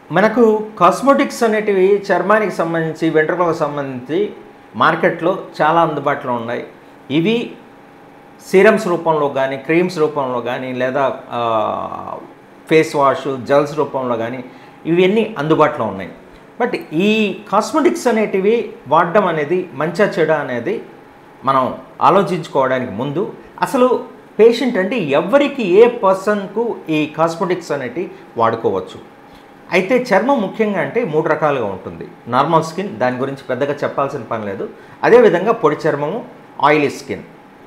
మనకు కాస్మెటిక్స్ అనేటివి చర్మానికి సంబంధించి వెంట్రుకలకు సంబంధించి మార్కెట్లో చాలా అందుబాటులో ఉన్నాయి ఇవి సీరమ్స్ రూపంలో కానీ క్రీమ్స్ రూపంలో కానీ లేదా ఆ, ఫేస్ వాష్ జెల్స్ రూపంలో కానీ ఇవన్నీ అందుబాటులో ఉన్నాయి బట్ ఈ కాస్మెటిక్స్ అనేటివి వాడడం అనేది మంచా చెడ అనేది మనం ఆలోచించుకోవడానికి ముందు అసలు పేషెంట్ అంటే ఎవరికి ఏ పర్సన్కు ఈ కాస్మెటిక్స్ అనేటివి వాడుకోవచ్చు అయితే చర్మం ముఖ్యంగా అంటే మూడు రకాలుగా ఉంటుంది నార్మల్ స్కిన్ దాని గురించి పెద్దగా చెప్పాల్సిన పని లేదు అదేవిధంగా పొడి చర్మము ఆయిలీ స్కిన్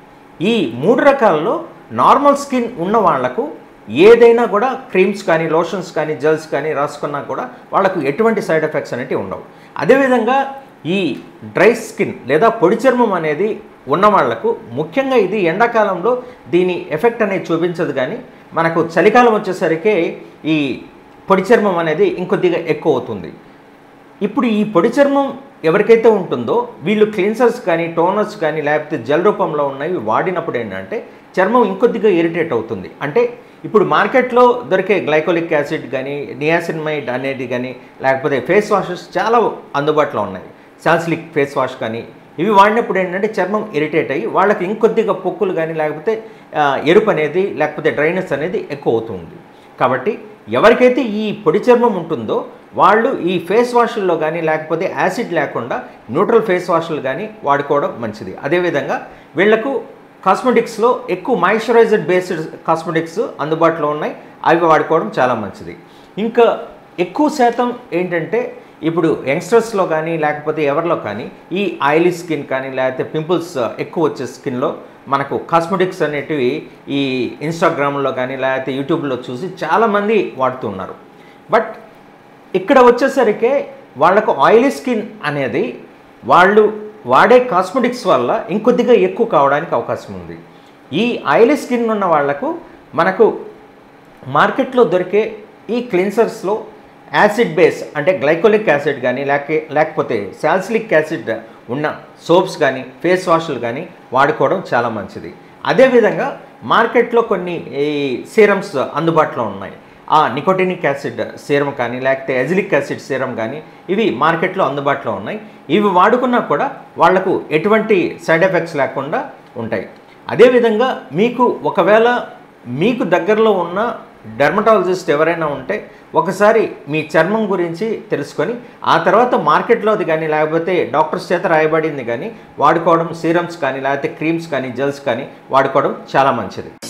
ఈ మూడు రకాలలో నార్మల్ స్కిన్ ఉన్న వాళ్లకు ఏదైనా కూడా క్రీమ్స్ కానీ లోషన్స్ కానీ జెల్స్ కానీ రాసుకున్నా కూడా వాళ్ళకు ఎటువంటి సైడ్ ఎఫెక్ట్స్ అనేవి ఉండవు అదేవిధంగా ఈ డ్రై స్కిన్ లేదా పొడి చర్మం అనేది ఉన్న వాళ్లకు ముఖ్యంగా ఇది ఎండాకాలంలో దీని ఎఫెక్ట్ అనేది చూపించదు కానీ మనకు చలికాలం వచ్చేసరికి ఈ పొడి చర్మం అనేది ఇంకొద్దిగా ఎక్కువ అవుతుంది ఇప్పుడు ఈ పొడి చర్మం ఎవరికైతే ఉంటుందో వీళ్ళు క్లీన్సర్స్ కానీ టోనర్స్ కానీ లేకపోతే జెల్ రూపంలో ఉన్నవి వాడినప్పుడు ఏంటంటే చర్మం ఇంకొద్దిగా ఇరిటేట్ అవుతుంది అంటే ఇప్పుడు మార్కెట్లో దొరికే గ్లైకోలిక్ యాసిడ్ కానీ నియాసిన్మైడ్ అనేది కానీ లేకపోతే ఫేస్ వాషెస్ చాలా అందుబాటులో ఉన్నాయి సాల్సిలిక్ ఫేస్ వాష్ కానీ ఇవి వాడినప్పుడు ఏంటంటే చర్మం ఇరిటేట్ అయ్యి వాళ్ళకి ఇంకొద్దిగా పొక్కులు కానీ లేకపోతే ఆ, ఎరుపు అనేది లేకపోతే డ్రైనెస్ అనేది ఎక్కువ అవుతుంది కాబట్టి ఎవరికైతే ఈ పొడి చర్మం ఉంటుందో వాళ్ళు ఈ ఫేస్ వాషుల్లో కానీ లేకపోతే యాసిడ్ లేకుండా న్యూట్రల్ ఫేస్ వాషులు కానీ వాడుకోవడం మంచిది అదేవిధంగా వీళ్లకు కాస్మెటిక్స్లో ఎక్కువ మాయిశ్చరైజర్ బేస్డ్ కాస్మెటిక్స్ అందుబాటులో ఉన్నాయి అవి వాడుకోవడం చాలా మంచిది ఇంకా ఎక్కువ శాతం ఏంటంటే ఇప్పుడు యంగ్స్టర్స్లో కానీ లేకపోతే ఎవరిలో కానీ ఈ ఆయిలీ స్కిన్ కానీ లేకపోతే పింపుల్స్ ఎక్కువ వచ్చే స్కిన్లో మనకు కాస్మెటిక్స్ అనేటివి ఈ ఇన్స్టాగ్రామ్లో కానీ లేకపోతే యూట్యూబ్లో చూసి చాలామంది వాడుతున్నారు బట్ ఇక్కడ వచ్చేసరికి వాళ్ళకు ఆయిలీ స్కిన్ అనేది వాళ్ళు వాడే కాస్మెటిక్స్ వల్ల ఇంకొద్దిగా ఎక్కువ కావడానికి అవకాశం ఉంది ఈ ఆయిలీ స్కిన్ ఉన్న వాళ్లకు మనకు మార్కెట్లో దొరికే ఈ క్లిన్సర్స్లో యాసిడ్ బేస్ అంటే గ్లైకోలిక్ యాసిడ్ కానీ లేక లేకపోతే సాల్సిలిక్ యాసిడ్ ఉన్న సోప్స్ కానీ ఫేస్ వాష్లు కానీ వాడుకోవడం చాలా మంచిది అదేవిధంగా మార్కెట్లో కొన్ని ఈ సీరమ్స్ అందుబాటులో ఉన్నాయి ఆ నికోటినిక్ యాసిడ్ సీరం కానీ లేకపోతే ఎజిలిక్ యాసిడ్ సీరం కానీ ఇవి మార్కెట్లో అందుబాటులో ఉన్నాయి ఇవి వాడుకున్నా కూడా వాళ్లకు ఎటువంటి సైడ్ ఎఫెక్ట్స్ లేకుండా ఉంటాయి అదేవిధంగా మీకు ఒకవేళ మీకు దగ్గరలో ఉన్న డెర్మటాలజిస్ట్ ఎవరైనా ఉంటే ఒకసారి మీ చర్మం గురించి తెలుసుకొని ఆ తర్వాత మార్కెట్లోది కానీ లేకపోతే డాక్టర్స్ చేత రాయబడింది కానీ వాడుకోవడం సీరమ్స్ కానీ లేకపోతే క్రీమ్స్ కానీ జెల్స్ కానీ వాడుకోవడం చాలా మంచిది